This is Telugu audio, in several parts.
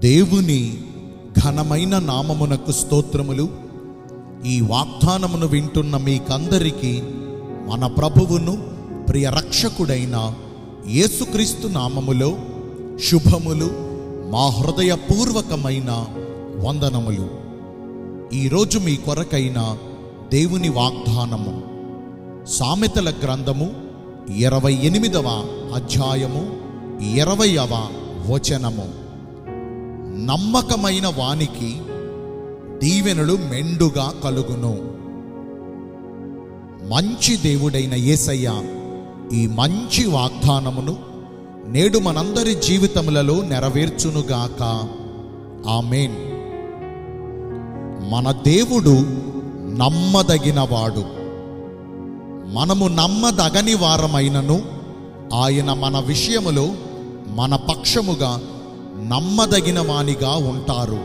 దేవుని ఘనమైన నామమునకు స్తోత్రములు ఈ వాగ్దానమును వింటున్న మీకందరికీ మన ప్రభువును ప్రియ రక్షకుడైన యేసుక్రీస్తు నామములో శుభములు మా హృదయపూర్వకమైన వందనములు ఈరోజు మీ కొరకైన దేవుని వాగ్దానము సామెతల గ్రంథము ఇరవై ఎనిమిదవ అధ్యాయము ఇరవైవ వచనము నమ్మకమైన వానికి దీవెనలు మెండుగా కలుగును మంచి దేవుడైన యేసయ్య ఈ మంచి వాగ్దానమును నేడు మనందరి జీవితములలో నెరవేర్చునుగాక ఆమెన్ మన దేవుడు నమ్మదగినవాడు మనము నమ్మదగని వారమైనను ఆయన మన విషయములో మన పక్షముగా నమ్మదగిన వానిగా ఉంటారు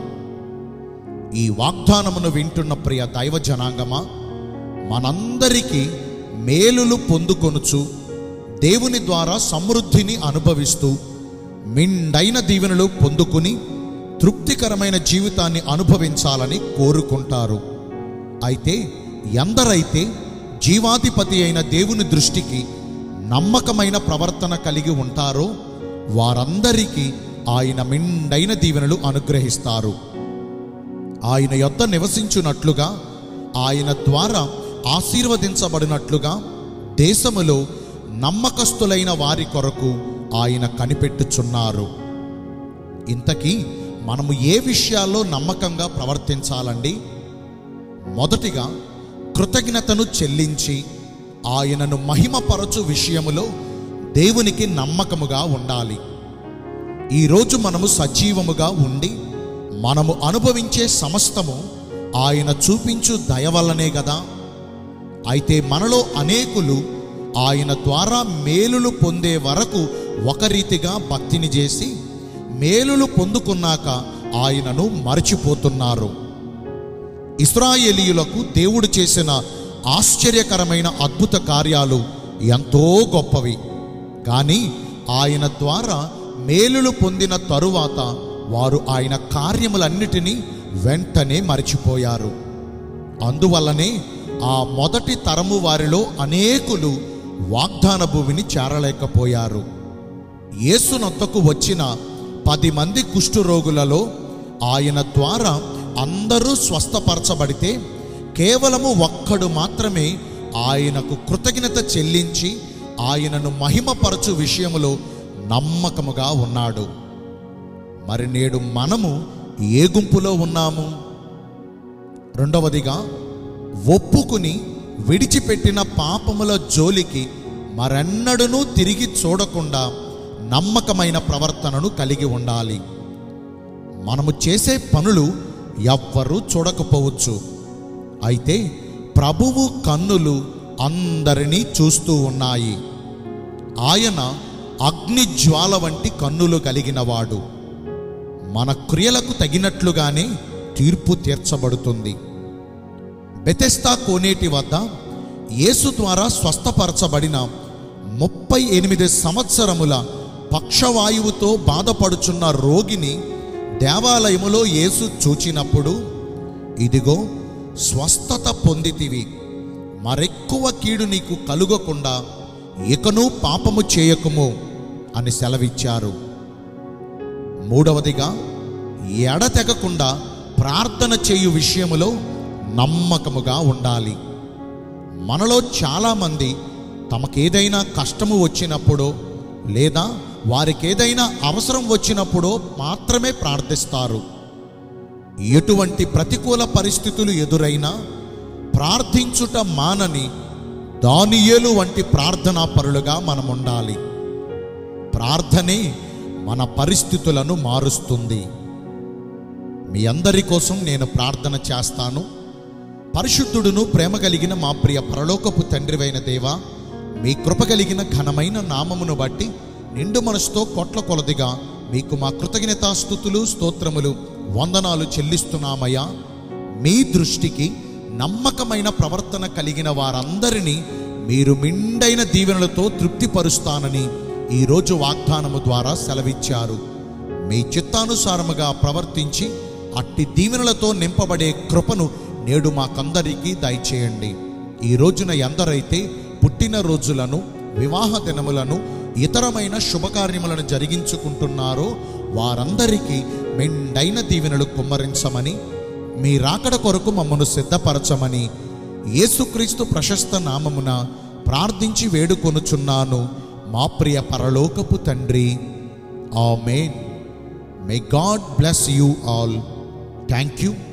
ఈ వాగ్దానమును వింటున్న ప్రియ దైవ జనాంగమా మనందరికీ మేలులు పొందుకొనుచు దేవుని ద్వారా సమృద్ధిని అనుభవిస్తూ మిండైన దీవెనలు పొందుకుని తృప్తికరమైన జీవితాన్ని అనుభవించాలని కోరుకుంటారు అయితే ఎందరైతే జీవాధిపతి అయిన దేవుని దృష్టికి నమ్మకమైన ప్రవర్తన కలిగి ఉంటారో వారందరికీ ఆయన మిండైన దీవెనలు అనుగ్రహిస్తారు ఆయన యొద్ద నివసించున్నట్లుగా ఆయన ద్వారా ఆశీర్వదించబడినట్లుగా దేశములో నమ్మకస్తులైన వారి కొరకు ఆయన కనిపెట్టుచున్నారు ఇంతకీ మనము ఏ విషయాల్లో నమ్మకంగా ప్రవర్తించాలండి మొదటిగా కృతజ్ఞతను చెల్లించి ఆయనను మహిమపరచు విషయములో దేవునికి నమ్మకముగా ఉండాలి ఈరోజు మనము సజీవముగా ఉండి మనము అనుభవించే సమస్తము ఆయన చూపించు దయ వల్లనే కదా అయితే మనలో అనేకులు ఆయన ద్వారా మేలులు పొందే వరకు ఒక రీతిగా భక్తిని చేసి మేలులు పొందుకున్నాక ఆయనను మరచిపోతున్నారు ఇస్రాయేలీయులకు దేవుడు చేసిన ఆశ్చర్యకరమైన అద్భుత కార్యాలు ఎంతో గొప్పవి కానీ ఆయన ద్వారా మేలులు పొందిన తరువాత వారు ఆయన కార్యములన్నిటినీ వెంటనే మరచిపోయారు అందువల్లనే ఆ మొదటి తరము వారిలో అనేకులు వాగ్దాన భూమిని చేరలేకపోయారు యేసునొద్దకు వచ్చిన పది మంది కుష్ఠరోగులలో ఆయన ద్వారా అందరూ స్వస్థపరచబడితే కేవలము ఒక్కడు మాత్రమే ఆయనకు కృతజ్ఞత చెల్లించి ఆయనను మహిమపరచు విషయములో నమ్మకముగా ఉన్నాడు మరి నేడు మనము ఏ గుంపులో ఉన్నాము రెండవదిగా ఒప్పుకుని విడిచిపెట్టిన పాపముల జోలికి మరెన్నడూనూ తిరిగి చూడకుండా నమ్మకమైన ప్రవర్తనను కలిగి ఉండాలి మనము చేసే పనులు ఎవ్వరూ చూడకపోవచ్చు అయితే ప్రభువు కన్నులు అందరినీ చూస్తూ ఉన్నాయి ఆయన అగ్ని జ్వాల వంటి కన్నులు కలిగినవాడు మన క్రియలకు తగినట్లుగానే తీర్పు తీర్చబడుతుంది బెతెస్తా కోనేటి వద్ద యేసు ద్వారా స్వస్థపరచబడిన ముప్పై ఎనిమిది సంవత్సరముల పక్షవాయువుతో బాధపడుచున్న రోగిని దేవాలయములో యేసు చూచినప్పుడు ఇదిగో స్వస్థత పొందితివి మరెక్కువ కీడు నీకు కలుగకుండా ఇకను పాపము చేయకుము అని సెలవిచ్చారు మూడవదిగా ఎడతెగకుండా ప్రార్థన చేయు విషయములో నమ్మకముగా ఉండాలి మనలో చాలామంది తమకేదైనా కష్టము వచ్చినప్పుడో లేదా వారికి ఏదైనా అవసరం వచ్చినప్పుడో మాత్రమే ప్రార్థిస్తారు ఎటువంటి ప్రతికూల పరిస్థితులు ఎదురైనా ప్రార్థించుట మానని దానియేలు వంటి ప్రార్థనా పరులుగా మనం ఉండాలి ప్రార్థనే మన పరిస్థితులను మారుస్తుంది మీ అందరి కోసం నేను ప్రార్థన చేస్తాను పరిశుద్ధుడును ప్రేమ కలిగిన మా ప్రియ పరలోకపు తండ్రివైన దేవా మీ కృప కలిగిన ఘనమైన నామమును బట్టి నిండు మనసుతో కొట్ల కొలదిగా మీకు మా కృతజ్ఞతాస్థుతులు స్తోత్రములు వందనాలు చెల్లిస్తున్నామయ్యా మీ దృష్టికి నమ్మకమైన ప్రవర్తన కలిగిన వారందరినీ మీరు మిండైన దీవెనలతో తృప్తిపరుస్తానని ఈరోజు వాగ్దానము ద్వారా సెలవిచ్చారు మీ చిత్తానుసారముగా ప్రవర్తించి అట్టి దీవెనలతో నింపబడే కృపను నేడు మాకందరికీ దయచేయండి ఈ రోజున ఎందరైతే పుట్టిన రోజులను వివాహ దినములను ఇతరమైన శుభకార్యములను జరిగించుకుంటున్నారో వారందరికీ మెండైన దీవెనలు కుమ్మరించమని మీ రాకడ కొరకు మమ్మను సిద్ధపరచమని యేసుక్రీస్తు ప్రశస్త నామమున ప్రార్థించి వేడుకొనుచున్నాను మా ప్రియ పరలోకపు తండ్రి amen may God bless you all thank you